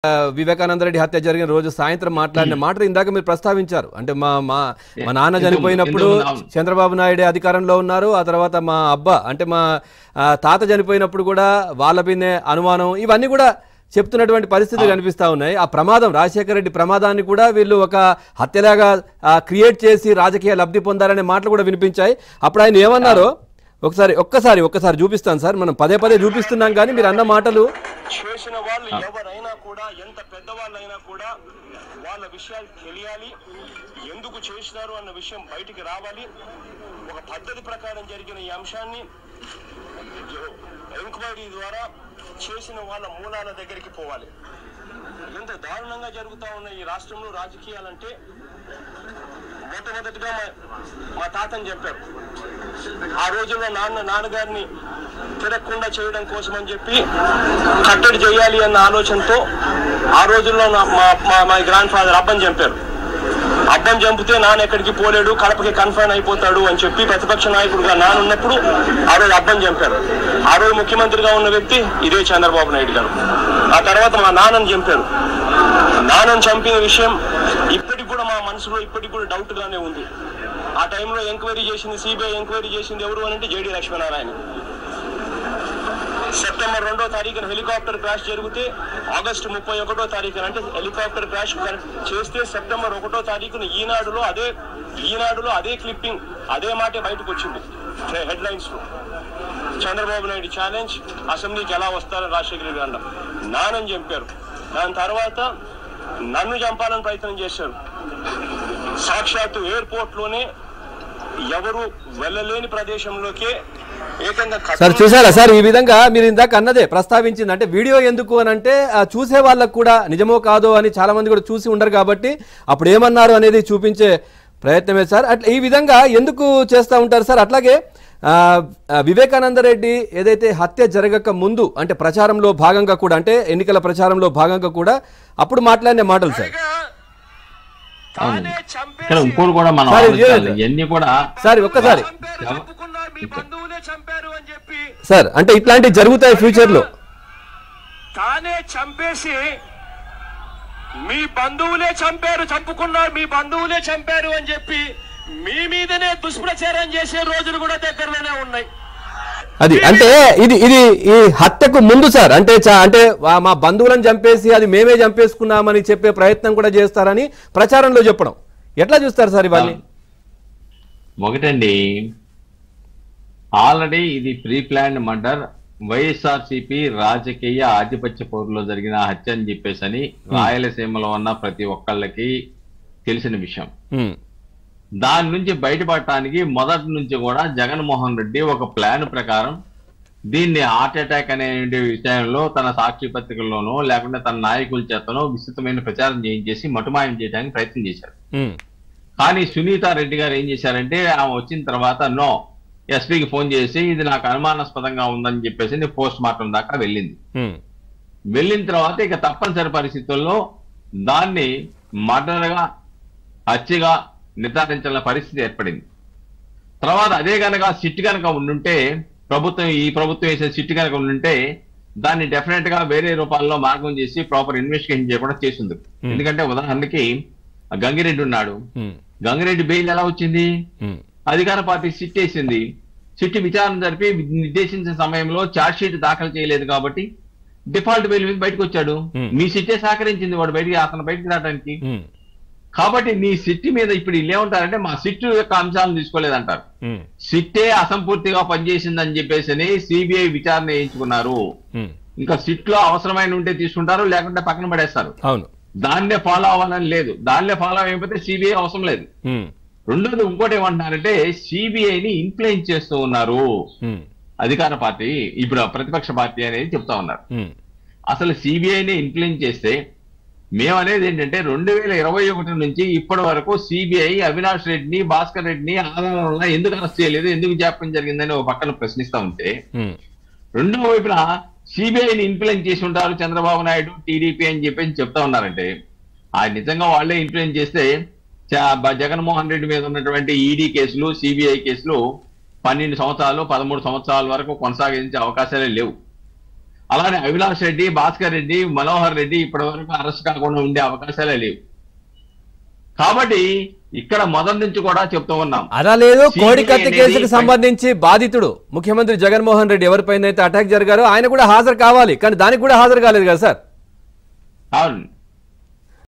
ఆ, వివేకానంద రెడ్డి హత్య జరిగిన రోజు సాయంత్రం మాట్లాడిన మాటలు ఇందాక మీరు ప్రస్తావించారు అంటే మా మా మా నాన్న ఇంతకు- చనిపోయినప్పుడు ఇంతకు ముందు అవును. చంద్రబాబు నాయుడు అధికారంలో ఉన్నారు ఆ తర్వాత మా అబ్బా అంటే మా ఆ, తాత చనిపోయినప్పుడు కూడా వాళ్ళ పిన్నే అనుమానం ఇవన్నీ కూడా చెప్తున్నటువంటి పరిస్థితులు కనిపిస్తా ఉన్నాయి ఆ ప్రమాదం రాజశేఖర రెడ్డి ప్రమాదాన్ని కూడా వీళ్ళు ఒక హత్యలాగా క్రియేట్ చేసి రాజకీయ లబ్ధి పొందాలనే మాటలు కూడా వినిపించాయి అప్పుడు ఆయన ఏమన్నారో ఒకసారి ఒక్కసారి ఒక్కసారి చూపిస్తాను సార్ మనం పదే పదే చూపిస్తున్నాం కానీ మీరు అన్న మాటలు చేసిన వాళ్ళు ఎవరైనా కూడా ఎంత పెద్దవాళ్ళైనా కూడా వాళ్ళ విషయాలు తెలియాలి ఎందుకు చేసినారు అన్న విషయం బయటికి రావాలి ఒక పద్ధతి ప్రకారం జరిగిన ఈ అంశాన్ని ఎంక్వైరీ ద్వారా చేసిన వాళ్ళ మూలాల దగ్గరికి పోవాలి ఎంత దారుణంగా జరుగుతా ఉన్న ఈ రాష్ట్రంలో రాజకీయాలంటే మొట్టమొదటిగా మా- మా తాతని చెప్పారు ఆ రోజుల్లో నాన్న నాన్నగారిని తిరగకుండా చేయడం కోసం అని చెప్పి కట్టడి చేయాలి అన్న ఆలోచనతో ఆ రోజుల్లో నా- మా మా- మా గ్రాండ్ ఫాదర్ అబ్బని చంపారు అబ్బం చంపితే నాన్న ఎక్కడికి పోలేడు కడపకి కన్ఫైన్ అయిపోతాడు అని చెప్పి ప్రతిపక్ష నాయకుడుగా నాన్న ఉన్నప్పుడు ఆ రోజు అబ్బం చంపారు ఆ రోజు ముఖ్యమంత్రిగా ఉన్న వ్యక్తి ఇదే చంద్రబాబు నాయుడు గారు ఆ తర్వాత మా నాన్నని చంపారు నాన్నని చంపిన విషయం ఇప్పటికి కూడా మా మనసులో ఇప్పటికి కూడా డౌట్ గానే ఉంది ఆ టైంలో ఎంక్వైరీ చేసింది సిబిఐ ఎంక్వైరీ చేసింది ఎవరు అని అంటే జేడి లక్ష్మీనారాయణ సెప్టెంబర్ రెండో తారీఖున హెలికాప్టర్ క్రాష్ జరిగితే ఆగస్టు ముప్పై ఒకటో తారీఖున అంటే హెలికాప్టర్ క్రాష్ చేస్తే సెప్టెంబర్ ఒకటో తారీఖున ఈనాడులో అదే ఈనాడులో అదే క్లిప్పింగ్ అదే మాటే బయటకు వచ్చింది హెడ్ లైన్స్ లో చంద్రబాబు నాయుడు ఛాలెంజ్ అసెంబ్లీకి ఎలా వస్తారని రాజశేఖర రెడ్డి అన్నారు నానని చంపారు దాని తర్వాత నన్ను చంపాలని ప్రయత్నం చేశారు సాక్షాత్తు ఎయిర్పోర్ట్ లోనే ఎవరు వెళ్ళలేని ప్రదేశంలోకే ఏకంగా సార్ కత్తులు- చూసారా సార్ ఈ విధంగా మీరు ఇందాక అన్నదే ప్రస్తావించింది అంటే వీడియో ఎందుకు అని అంటే ఆ చూసే వాళ్ళకు కూడా నిజమో కాదో అని చాలా మంది కూడా చూసి ఉండరు కాబట్టి అప్పుడు ఏమన్నారు అనేది చూపించే ప్రయత్నమే సార్ అట్లా ఈ విధంగా ఎందుకు చేస్తూ ఉంటారు సార్ అట్లాగే ఆ, ఆ, వివేకానంద రెడ్డి ఏదైతే హత్య జరగక ముందు అంటే ప్రచారంలో భాగంగా కూడా అంటే ఎన్నికల ప్రచారంలో భాగంగా కూడా అప్పుడు మాట్లాడిన మాటలు సార్ పైగా తానే చంపేసి ఇక్కడ ఇంకోటి కూడా మనం సార్, ఇది ఆలోచించాలి. చేయలేదు. ఇవన్నీ కూడా సార్ ఒక్కసారి చంపారు, చంపుకున్నారు, మీ బంధువులే చంపారు అని చెప్పి సార్ అంటే ఇట్లాంటివి జరుగుతాయి ఫ్యూచర్లో తానే చంపేసి మీ బంధువులే చంపారు చంపుకున్నారు మీ బంధువులే చంపారు అని చెప్పి మీ మీదనే దుష్ప్రచారం చేసే రోజులు కూడా దగ్గరలోనే ఉన్నాయి అది అంటే ఇది ఇది ఈ హత్యకు ముందు సార్ అంటే చా- అంటే వా- మా బంధువులను చంపేసి అది మేమే చంపేసుకున్నామని చెప్పే ప్రయత్నం కూడా చేస్తారని ప్రచారంలో చెప్పడం ఎట్లా చూస్తారు సార్ ఇవన్నీ ఒకటండి ఆల్రెడీ ఇది ప్రీ ప్లాన్ మర్డర్ వైఎస్ఆర్సిపి రాజకీయ ఆధిపత్య పోరులో జరిగిన హత్య అని చెప్పేసి అని రాయలసీమలో ఉన్న ప్రతి ఒక్కళ్ళకి తెలిసిన విషయం ఉమ్, దాని నుంచి బయటపడటానికి మొదటి నుంచి కూడా జగన్మోహన్ రెడ్డి ఒక ప్లాన్ ప్రకారం దీన్ని హార్ట్ అటాక్ అనే విషయంలో తన సాక్షి పత్రికల్లోనో లేకుంటే తన నాయకుల చేతనో విస్తృతమైన ప్రచారం చేయించేసి మటుమాయం చేయడానికి ప్రయత్నం చేశారు ఉమ్, కానీ సునీత రెడ్డి గారు ఏం చేశారంటే ఆమె వచ్చిన తర్వాత నో ఎస్పీకి ఫోన్ చేసి ఇది నాకు అనుమానాస్పదంగా ఉందని చెప్పేసి నేను పోస్ట్ మార్టం దాకా వెళ్ళింది ఉమ్, వెళ్ళిన తర్వాత ఇక తప్పనిసరి పరిస్థితుల్లో దాన్ని మర్డర్గా హత్యగా నిర్ధారించాల పరిస్థితి ఏర్పడింది తర్వాత అదే కనుక సిట్ కనుక ఉండుంటే ప్రభుత్వం ఈ ప్రభుత్వం వేసే సిట్ కనుక ఉండుంటే దాన్ని డెఫినెట్ గా వేరే రూపాల్లో మార్గం చేసి ప్రాపర్ ఇన్వెస్టిగేషన్ చేయకుండా చేసింది ఎందుకంటే ఉదాహరణకి ఆ గంగిరెడ్డి ఉన్నాడు ఉమ్, గంగిరెడ్డి బెయిల్ ఎలా వచ్చింది ఉమ్, అధికార పార్టీ సిట్ వేసింది సిట్ విచారణ జరిపి నిర్దేశించిన సమయంలో ఛార్జ్ షీట్ దాఖలు చేయలేదు కాబట్టి డిఫాల్ట్ బెయిల్ మీద బయటకు వచ్చాడు Hmm. మీ సిట్టే సహకరించింది వాడు బయటికి అతను బయటికి రావడానికి ఉమ్, కాబట్టి నీ సిట్ మీద ఇప్పుడు వీళ్ళు ఏమంటారంటే మా సిట్ యొక్క అంశాలను తీసుకోలేదంటారు ఉమ్, సిట్టే అసంపూర్తిగా పనిచేసిందని చెప్పేసి సిబిఐ విచారణ చేయించుకున్నారు ఉమ్, ఇంకా సిట్ లో అవసరమైన ఉంటే తీసుకుంటారు లేకుంటే పక్కన పడేస్తారు అవును దాన్నే ఫాలో అవ్వాలని లేదు దాన్నే ఫాలో అయిపోతే సిబిఐ అవసరం లేదు ఉమ్, రెండోది ఇంకోటి ఏమంటున్నారంటే సిబిఐని ఇన్ఫ్లుయెన్స్ చేస్తూ ఉన్నారు ఉమ్, అధికార పార్టీ ఇప్పుడు ప్రతిపక్ష పార్టీ అనేది చెప్తా ఉన్నారు ఉమ్, అసలు సిబిఐని ఇన్ఫ్లుయెన్స్ చేస్తే మేము అనేది ఏంటంటే రెండు వేల ఇరవై ఒకటి నుంచి ఇప్పటి వరకు సిబిఐ అవినాష్ రెడ్డిని భాస్కర్ రెడ్డిని ఆధారంలో ఎందుకు అరెస్ట్ చేయలేదు ఎందుకు జాప్యం జరిగిందని ఒక పక్కన ప్రశ్నిస్తా ఉంటే ఉమ్, రెండో వైపున సిబిఐని ఇన్ఫ్లుయెన్స్ చేసి ఉంటారు చంద్రబాబు నాయుడు టీడీపీ అని చెప్పేసి చెప్తా ఉన్నారంటే ఆ నిజంగా వాళ్ళే ఇన్ఫ్లుయెన్స్ చేస్తే చ- బ- జగన్మోహన్ రెడ్డి మీద ఉన్నటువంటి ఈడీ కేసులు సిబిఐ కేసులు పన్నెండు సంవత్సరాలు పదమూడు సంవత్సరాల వరకు కొనసాగించే అవకాశాలే లేవు అలానే అవినాష్ రెడ్డి భాస్కర్ రెడ్డి మనోహర్ రెడ్డి ఇప్పటి వరకు అరెస్ట్ కాకుండా ఉండే అవకాశాలే లేవు కాబట్టి ఇక్కడ మొదటి నుంచి కూడా చెప్తూ ఉన్నాం అలా లేదు CBI కోడికత్తి అనేది కేసుకు సంబంధించి బాధితుడు ముఖ్యమంత్రి జగన్మోహన్ రెడ్డి ఎవరిపైన అయితే అటాక్ జరిగారో ఆయన కూడా హాజరు కావాలి కానీ దానికి కూడా హాజరు కాలేదు కదా సార్ అవును